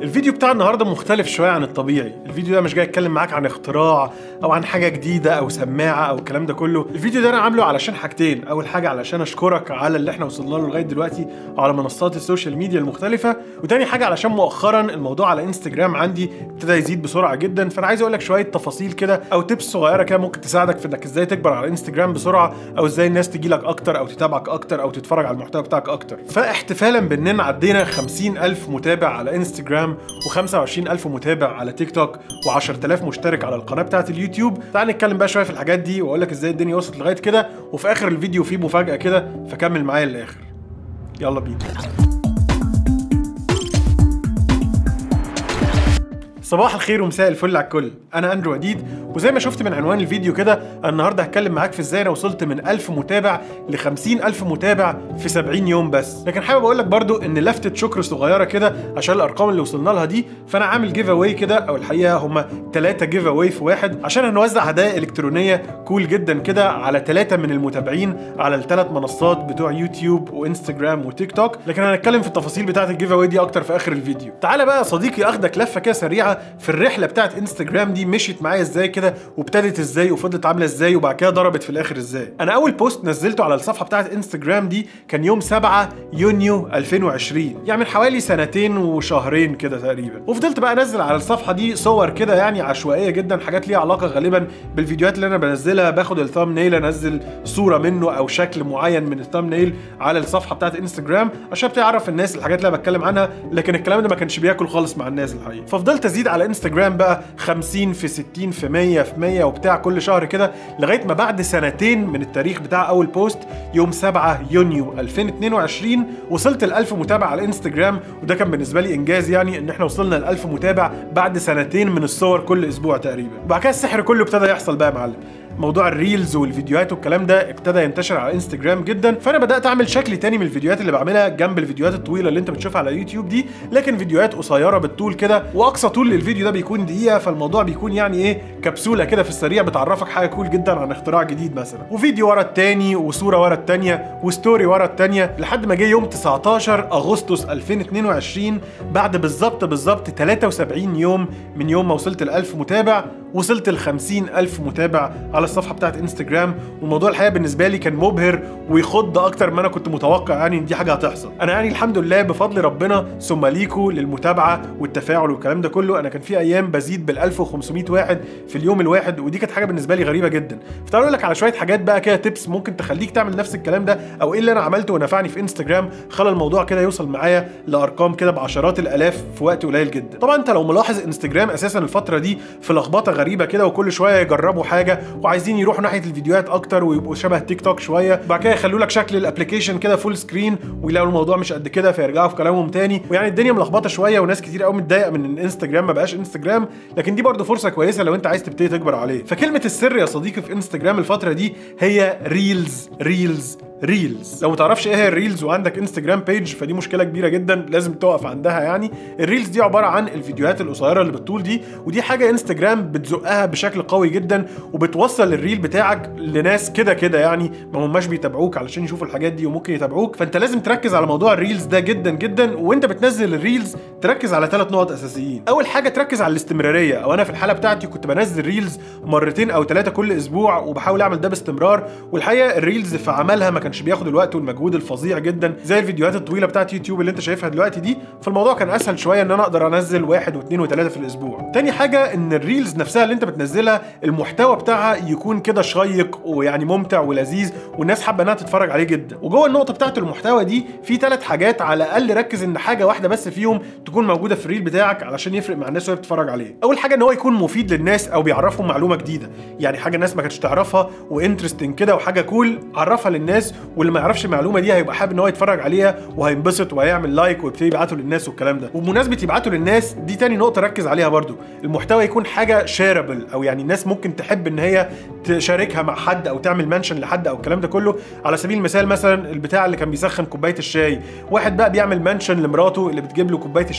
الفيديو بتاع النهارده مختلف شويه عن الطبيعي الفيديو ده مش جاي اتكلم معاك عن اختراع او عن حاجه جديده او سماعه او الكلام ده كله الفيديو ده انا عامله علشان حاجتين اول حاجه علشان اشكرك على اللي احنا وصلنا له لغايه دلوقتي على منصات السوشيال ميديا المختلفه وتاني حاجه علشان مؤخرا الموضوع على انستجرام عندي ابتدى يزيد بسرعه جدا فانا عايز اقول لك شويه تفاصيل كده او تبس صغيره كده ممكن تساعدك في انك ازاي تكبر على انستجرام بسرعه او ازاي الناس تجي لك اكتر او تتابعك اكتر او تتفرج على المحتوى بتاعك اكتر فاحتفالا باننا عدينا 50000 متابع على انستجرام و25000 متابع على تيك توك و10000 مشترك على القناه بتاعت اليوتيوب تعال نتكلم بقى شويه في الحاجات دي واقول لك ازاي الدنيا وصلت لغايه كده وفي اخر الفيديو فيه مفاجاه كده فكمل معايا للاخر يلا بينا صباح الخير ومساء الفل على الكل انا اندرو وديد وزي ما شفت من عنوان الفيديو كده النهارده هتكلم معاك في ازاي انا وصلت من 1000 متابع ل 50000 متابع في 70 يوم بس لكن حابب اقول لك برضو ان لفته شكر صغيره كده عشان الارقام اللي وصلنا لها دي فانا عامل جيف اواي كده او الحقيقه هم ثلاثه جيف اواي في واحد عشان هنوزع هدايا الكترونيه كول جدا كده على ثلاثه من المتابعين على الثلاث منصات بتوع يوتيوب وانستجرام وتيك توك لكن هنتكلم في التفاصيل بتاعه الجيف اواي دي اكتر في اخر الفيديو تعالى بقى يا صديقي اخدك لفه كده سريعه في الرحله بتاعت انستجرام دي مشيت معايا ازاي كده وابتدت ازاي وفضلت عامله ازاي وبعد كده ضربت في الاخر ازاي انا اول بوست نزلته على الصفحه بتاعت انستجرام دي كان يوم 7 يونيو 2020 يعني من حوالي سنتين وشهرين كده تقريبا وفضلت بقى انزل على الصفحه دي صور كده يعني عشوائيه جدا حاجات ليها علاقه غالبا بالفيديوهات اللي انا بنزلها باخد الثامب نيل انزل صوره منه او شكل معين من الثامب نيل على الصفحه بتاعت انستجرام عشان تعرف الناس الحاجات اللي انا بتكلم عنها لكن الكلام ده ما كانش بياكل خالص مع الناس الحقيقه ففضلت ازيد على انستجرام بقى 50 في 60 في 100 في 100 وبتاع كل شهر كده لغايه ما بعد سنتين من التاريخ بتاع اول بوست يوم 7 يونيو 2022 وصلت ل 1000 متابع على الانستجرام وده كان بالنسبه لي انجاز يعني ان احنا وصلنا ل 1000 متابع بعد سنتين من الصور كل اسبوع تقريبا وبعد كده السحر كله ابتدى يحصل بقى يا معلم موضوع الريلز والفيديوهات والكلام ده ابتدى ينتشر على انستجرام جدا فانا بدات اعمل شكل تاني من الفيديوهات اللي بعملها جنب الفيديوهات الطويله اللي انت بتشوفها على يوتيوب دي لكن فيديوهات قصيره بالطول كده واقصى طول للفيديو ده بيكون دقيقه فالموضوع بيكون يعني ايه كبسوله كده في السريع بتعرفك حاجه كول جدا عن اختراع جديد مثلا وفيديو ورا التاني وصوره ورا التانيه وستوري ورا التانيه لحد ما جه يوم 19 اغسطس 2022 بعد بالظبط بالظبط 73 يوم من يوم ما وصلت ل 1000 متابع وصلت ل 50 ألف متابع على الصفحة بتاعت انستجرام والموضوع الحقيقة بالنسبة لي كان مبهر ويخض أكتر ما أنا كنت متوقع يعني إن دي حاجة هتحصل أنا يعني الحمد لله بفضل ربنا ثم ليكوا للمتابعة والتفاعل والكلام ده كله أنا كان في أيام بزيد بال 1500 واحد في اليوم الواحد ودي كانت حاجة بالنسبة لي غريبة جدا فتعالوا أقول لك على شوية حاجات بقى كده تيبس ممكن تخليك تعمل نفس الكلام ده أو إيه اللي أنا عملته ونفعني في انستجرام خلى الموضوع كده يوصل معايا لأرقام كده بعشرات الآلاف في وقت قليل جدا طبعا أنت لو ملاحظ انستجرام أساسا الفترة دي في لخبطة غريبة كده وكل شويه يجربوا حاجه وعايزين يروحوا ناحيه الفيديوهات اكتر ويبقوا شبه تيك توك شويه بعد كده يخلوا لك شكل الابلكيشن كده فول سكرين ويلاقوا الموضوع مش قد كده فيرجعوا في كلامهم تاني ويعني الدنيا ملخبطه شويه وناس كتير قوي متضايقه من ان انستجرام ما بقاش انستجرام لكن دي برضه فرصه كويسه لو انت عايز تبتدي تكبر عليه فكلمه السر يا صديقي في انستجرام الفتره دي هي ريلز ريلز ريلز لو ما تعرفش ايه هي الريلز وعندك انستجرام بيج فدي مشكله كبيره جدا لازم تقف عندها يعني الريلز دي عباره عن الفيديوهات القصيره اللي بالطول دي ودي حاجه انستجرام بتزقها بشكل قوي جدا وبتوصل الريل بتاعك لناس كده كده يعني ما هماش بيتابعوك علشان يشوفوا الحاجات دي وممكن يتابعوك فانت لازم تركز على موضوع الريلز ده جدا جدا وانت بتنزل الريلز تركز على ثلاث نقط اساسيين اول حاجه تركز على الاستمراريه او انا في الحاله بتاعتي كنت بنزل ريلز مرتين او ثلاثه كل اسبوع وبحاول اعمل ده باستمرار والحقيقه الريلز في عملها ما كانش بياخد الوقت والمجهود الفظيع جدا زي الفيديوهات الطويله بتاعت يوتيوب اللي انت شايفها دلوقتي دي فالموضوع كان اسهل شويه ان انا اقدر انزل واحد واثنين وثلاثه في الاسبوع تاني حاجه ان الريلز نفسها اللي انت بتنزلها المحتوى بتاعها يكون كده شيق ويعني ممتع ولذيذ والناس حابه انها تتفرج عليه جدا وجوه النقطه بتاعت المحتوى دي في ثلاث حاجات على الاقل ركز ان حاجه واحده بس فيهم تكون موجوده في الريل بتاعك علشان يفرق مع الناس وهي بتتفرج عليه اول حاجه ان هو يكون مفيد للناس او بيعرفهم معلومه جديده يعني حاجه الناس ما كانتش تعرفها وانترستنج كده وحاجه كول عرفها للناس واللي ما يعرفش المعلومه دي هيبقى حابب ان هو يتفرج عليها وهينبسط وهيعمل لايك ويبتدي يبعته للناس والكلام ده وبمناسبه يبعته للناس دي تاني نقطه ركز عليها برضو المحتوى يكون حاجه شيربل او يعني الناس ممكن تحب ان هي تشاركها مع حد او تعمل منشن لحد او الكلام ده كله على سبيل المثال مثلا البتاع اللي كان بيسخن كوبايه الشاي واحد بقى بيعمل منشن لمراته اللي بتجيب له كوبايه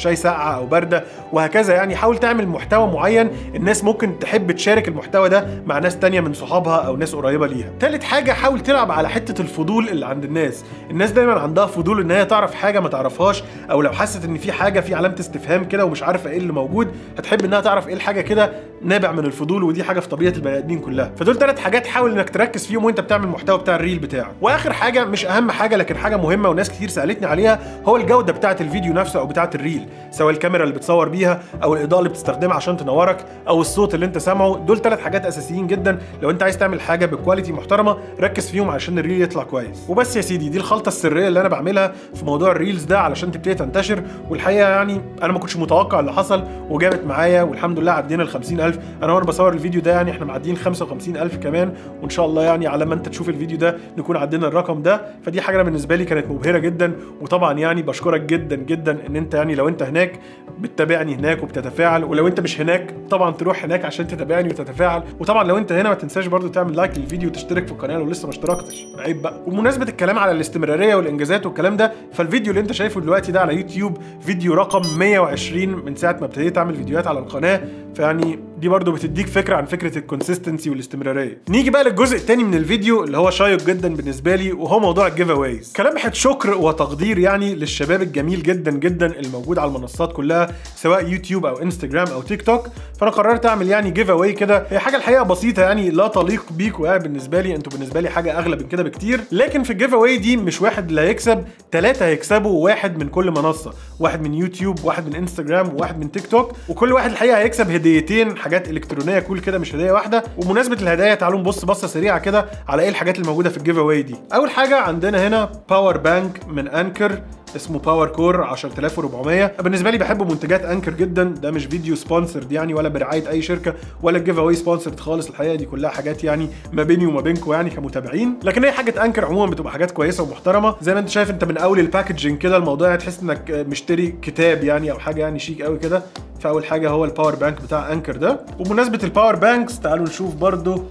الشاي ساقعه او بارده وهكذا يعني حاول تعمل محتوى معين الناس ممكن تحب تشارك المحتوى ده مع ناس تانية من صحابها او ناس قريبه ليها تالت حاجه حاول تلعب على حته الفضول اللي عند الناس الناس دايما عندها فضول ان هي تعرف حاجه ما تعرفهاش او لو حست ان في حاجه في علامه استفهام كده ومش عارفه ايه اللي موجود هتحب انها تعرف ايه الحاجه كده نابع من الفضول ودي حاجه في طبيعه البني ادمين كلها فدول ثلاث حاجات حاول انك تركز فيهم وانت بتعمل المحتوى بتاع الريل بتاعك واخر حاجه مش اهم حاجه لكن حاجه مهمه وناس كتير سالتني عليها هو الجوده بتاعه الفيديو نفسه او بتاعه الريل سواء الكاميرا اللي بتصور بيها او الاضاءه اللي بتستخدمها عشان تنورك او الصوت اللي انت سامعه دول ثلاث حاجات اساسيين جدا لو انت عايز تعمل حاجه بكواليتي محترمه ركز فيهم عشان الريل يطلع كويس وبس يا سيدي دي الخلطه السريه اللي انا بعملها في موضوع الريلز ده علشان تبتدي تنتشر والحقيقه يعني انا ما كنتش متوقع اللي حصل وجابت معايا والحمد لله عدينا ال 50000 انا وانا بصور الفيديو ده يعني احنا معديين 55000 كمان وان شاء الله يعني على ما انت تشوف الفيديو ده نكون عدينا الرقم ده فدي حاجه أنا بالنسبه لي كانت مبهره جدا وطبعا يعني بشكرك جدا جدا ان انت يعني لو انت هناك بتتابعني هناك وبتتفاعل ولو انت مش هناك طبعا تروح هناك عشان تتابعني وتتفاعل وطبعا لو انت هنا ما تنساش برضو تعمل لايك للفيديو وتشترك في القناه لو لسه ما اشتركتش عيب بقى وبمناسبه الكلام على الاستمراريه والانجازات والكلام ده فالفيديو اللي انت شايفه دلوقتي ده على يوتيوب فيديو رقم 120 من ساعه ما ابتديت اعمل فيديوهات على القناه فيعني دي برضو بتديك فكره عن فكره الكونسيستنسي والاستمراريه نيجي بقى للجزء الثاني من الفيديو اللي هو شيق جدا بالنسبه لي وهو موضوع الجيف اويز كلمحه شكر وتقدير يعني للشباب الجميل جدا جدا الموجود على المنصات كلها سواء يوتيوب او انستجرام او تيك توك فانا قررت اعمل يعني جيف اواي كده هي حاجه الحقيقه بسيطه يعني لا تليق بيكوا يعني بالنسبه لي انتوا بالنسبه لي حاجه اغلى من كده بكتير لكن في الجيف اواي دي مش واحد اللي هيكسب ثلاثه هيكسبوا واحد من كل منصه واحد من يوتيوب واحد من انستجرام وواحد من تيك توك وكل واحد الحقيقه هيكسب هديتين حاجات الكترونيه كول كده مش هديه واحده وبمناسبه الهدايا تعالوا نبص بصه سريعه كده على ايه الحاجات اللي موجوده في الجيف اواي دي اول حاجه عندنا هنا باور بانك من انكر اسمه باور كور 10400 بالنسبه لي بحب منتجات انكر جدا ده مش فيديو سبونسرد يعني ولا برعايه اي شركه ولا الجيف اواي سبونسرد خالص الحقيقه دي كلها حاجات يعني ما بيني وما بينكم يعني كمتابعين لكن هي حاجه انكر عموما بتبقى حاجات كويسه ومحترمه زي ما انت شايف انت من اول الباكجنج كده الموضوع يعني تحس انك مشتري كتاب يعني او حاجه يعني شيك قوي كده فاول حاجه هو الباور بانك بتاع انكر ده وبمناسبه الباور بانكس تعالوا نشوف برضو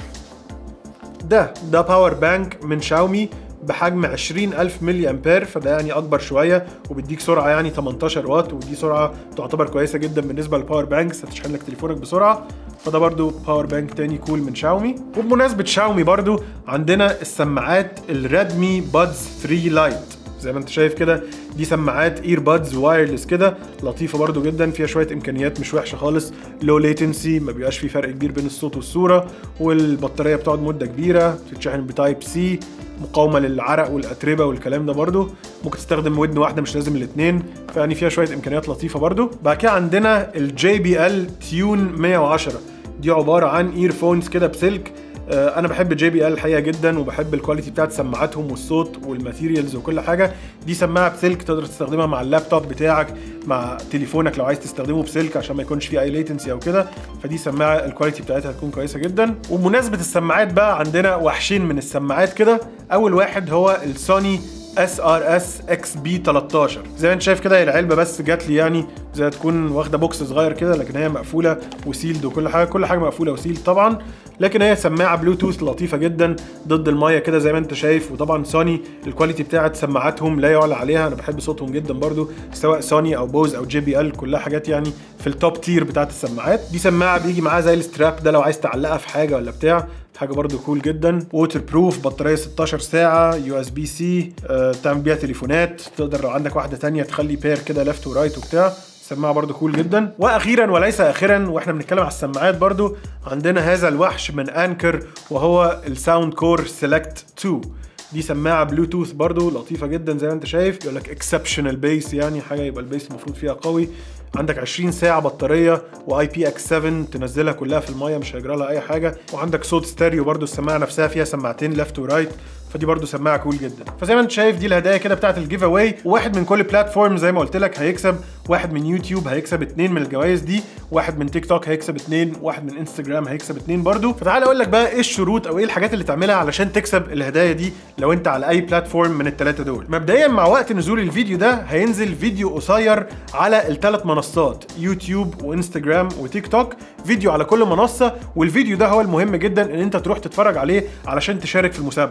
ده ده باور بانك من شاومي بحجم 20000 ملي امبير فده يعني اكبر شويه وبيديك سرعه يعني 18 واط ودي سرعه تعتبر كويسه جدا بالنسبه للباور بانكس هتشحن لك تليفونك بسرعه فده برضو باور بانك تاني كول من شاومي وبمناسبه شاومي برضو عندنا السماعات الريدمي بادز 3 لايت زي ما انت شايف كده دي سماعات اير بادز وايرلس كده لطيفه برضو جدا فيها شويه امكانيات مش وحشه خالص لو ليتنسي ما بيبقاش في فرق كبير بين الصوت والصوره والبطاريه بتقعد مده كبيره بتتشحن بتايب سي مقاومه للعرق والاتربه والكلام ده برضو ممكن تستخدم ودن واحده مش لازم الاثنين فيعني فيها شويه امكانيات لطيفه برضو بعد كده عندنا الجي بي ال تيون 110 دي عباره عن ايرفونز كده بسلك انا بحب جي بي ال الحقيقه جدا وبحب الكواليتي بتاعت سماعاتهم والصوت والماتيريالز وكل حاجه دي سماعه بسلك تقدر تستخدمها مع اللابتوب بتاعك مع تليفونك لو عايز تستخدمه بسلك عشان ما يكونش فيه اي ليتنسي او كده فدي سماعه الكواليتي بتاعتها هتكون كويسه جدا وبمناسبه السماعات بقى عندنا وحشين من السماعات كده اول واحد هو السوني اس ار اس اكس بي 13 زي ما انت شايف كده العلبه بس جات لي يعني زي تكون واخده بوكس صغير كده لكن هي مقفوله وسيلد وكل حاجه كل حاجه مقفوله وسيلد طبعا لكن هي سماعه بلوتوث لطيفه جدا ضد المايه كده زي ما انت شايف وطبعا سوني الكواليتي بتاعت سماعاتهم لا يعلى عليها انا بحب صوتهم جدا برضو سواء سوني او بوز او جي بي ال كلها حاجات يعني في التوب تير بتاعت السماعات دي سماعه بيجي معاها زي الستراب ده لو عايز تعلقها في حاجه ولا بتاع حاجه برضو كول جدا ووتر بروف بطاريه 16 ساعه يو اس بي سي تعمل بيها تليفونات تقدر لو عندك واحده تانية تخلي بير كده ليفت ورايت وبتاع سماعه برضو كول جدا واخيرا وليس اخرا واحنا بنتكلم على السماعات برضو عندنا هذا الوحش من انكر وهو الساوند كور سيلكت 2 دي سماعه بلوتوث برضو لطيفه جدا زي ما انت شايف يقول لك اكسبشنال بيس يعني حاجه يبقى البيس المفروض فيها قوي عندك 20 ساعه بطاريه واي بي اكس 7 تنزلها كلها في المايه مش هيجرى لها اي حاجه وعندك صوت ستيريو برضو السماعه نفسها فيها سماعتين ليفت ورايت فدي برضو سماعه كول جدا فزي ما انت شايف دي الهدايا كده بتاعت الجيف اواي واحد من كل بلاتفورم زي ما قلت لك هيكسب واحد من يوتيوب هيكسب اتنين من الجوائز دي واحد من تيك توك هيكسب اتنين واحد من انستجرام هيكسب اتنين برضو فتعال اقول لك بقى ايه الشروط او ايه الحاجات اللي تعملها علشان تكسب الهدايا دي لو انت على اي بلاتفورم من الثلاثه دول مبدئيا مع وقت نزول الفيديو ده هينزل فيديو قصير على الثلاث منصات يوتيوب وانستجرام وتيك توك فيديو على كل منصه والفيديو ده هو المهم جدا ان انت تروح تتفرج عليه علشان تشارك في المسابقه اول حاجه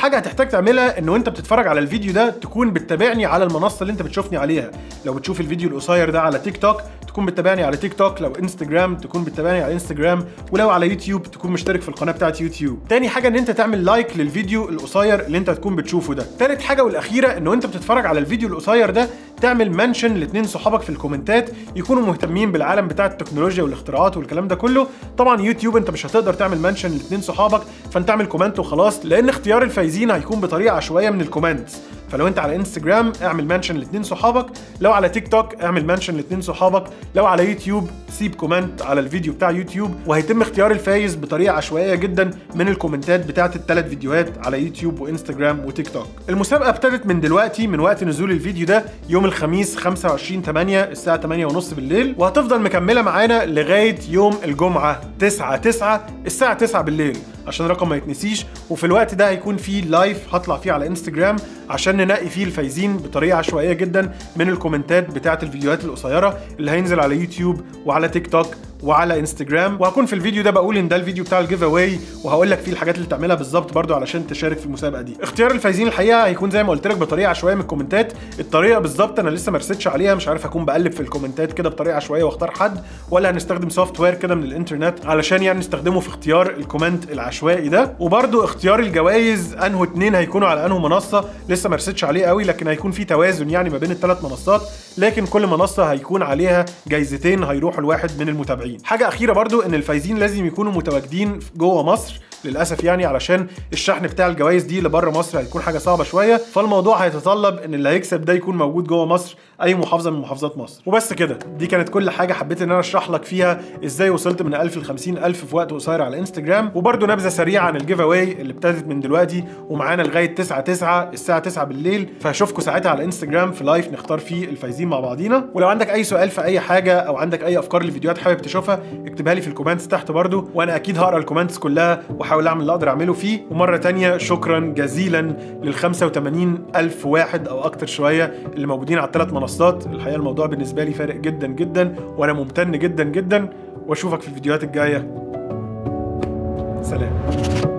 حاجه هتحتاج تعملها ان وانت بتتفرج على الفيديو ده تكون بتتابعني على المنصه اللي انت بتشوفني عليها لو بتشوف الفيديو القصير ده على تيك توك تكون بتتابعني على تيك توك لو انستجرام تكون بتتابعني على انستجرام ولو على يوتيوب تكون مشترك في القناه بتاعت يوتيوب تاني حاجه ان انت تعمل لايك للفيديو القصير اللي انت تكون بتشوفه ده تالت حاجه والاخيره ان وانت بتتفرج على الفيديو القصير ده تعمل منشن لاثنين صحابك في الكومنتات يكونوا مهتمين بالعالم بتاع التكنولوجيا والاختراعات والكلام ده كله طبعا يوتيوب انت مش هتقدر تعمل منشن لاثنين صحابك فانت اعمل كومنت وخلاص لان اختيار الفايزين هيكون بطريقه عشوائيه من الكومنتس فلو انت على انستجرام اعمل منشن لاثنين صحابك لو على تيك توك اعمل منشن لاثنين صحابك لو على يوتيوب سيب كومنت على الفيديو بتاع يوتيوب وهيتم اختيار الفايز بطريقه عشوائيه جدا من الكومنتات بتاعه الثلاث فيديوهات على يوتيوب وانستجرام وتيك توك المسابقه ابتدت من دلوقتي من وقت نزول الفيديو ده يوم الخميس 25 8 الساعه 8 ونص بالليل وهتفضل مكمله معانا لغايه يوم الجمعه 9 9 الساعه 9 بالليل عشان الرقم ما يتنسيش وفي الوقت ده هيكون في لايف هطلع فيه على انستجرام عشان ننقي فيه الفايزين بطريقه عشوائيه جدا من الكومنتات بتاعه الفيديوهات القصيره اللي هينزل على يوتيوب وعلى تيك توك وعلى انستجرام وهكون في الفيديو ده بقول ان ده الفيديو بتاع الجيف اواي وهقول لك فيه الحاجات اللي تعملها بالظبط برضو علشان تشارك في المسابقه دي اختيار الفايزين الحقيقه هيكون زي ما قلت لك بطريقه عشوائيه من الكومنتات الطريقه بالظبط انا لسه ما رستش عليها مش عارف اكون بقلب في الكومنتات كده بطريقه عشوائيه واختار حد ولا هنستخدم سوفت وير كده من الانترنت علشان يعني نستخدمه في اختيار الكومنت العشوائي ده وبرضو اختيار الجوائز انه اتنين هيكونوا على انه منصه لسه ما رستش عليه قوي لكن هيكون في توازن يعني ما بين الثلاث منصات لكن كل منصه هيكون عليها جايزتين هيروحوا لواحد من المتابعين حاجه اخيره برضو ان الفايزين لازم يكونوا متواجدين جوه مصر للاسف يعني علشان الشحن بتاع الجوائز دي لبره مصر هيكون حاجه صعبه شويه فالموضوع هيتطلب ان اللي هيكسب ده يكون موجود جوه مصر اي محافظه من محافظات مصر وبس كده دي كانت كل حاجه حبيت ان انا اشرح لك فيها ازاي وصلت من 1000 ل 50000 في وقت قصير على انستجرام وبرده نبذه سريعه عن الجيف اواي اللي ابتدت من دلوقتي ومعانا لغايه 9 9 الساعه 9 بالليل فهشوفكم ساعتها على انستجرام في لايف نختار فيه الفايزين مع بعضينا ولو عندك اي سؤال في اي حاجه او عندك اي افكار لفيديوهات حابب تشوفها اكتبها لي في الكومنتس تحت برده وانا اكيد هقرا الكومنتس كلها واحاول اعمل اللي اقدر اعمله فيه ومره تانية شكرا جزيلا لل 85 الف واحد او اكتر شويه اللي موجودين على الثلاث منصات الحقيقه الموضوع بالنسبه لي فارق جدا جدا وانا ممتن جدا جدا واشوفك في الفيديوهات الجايه سلام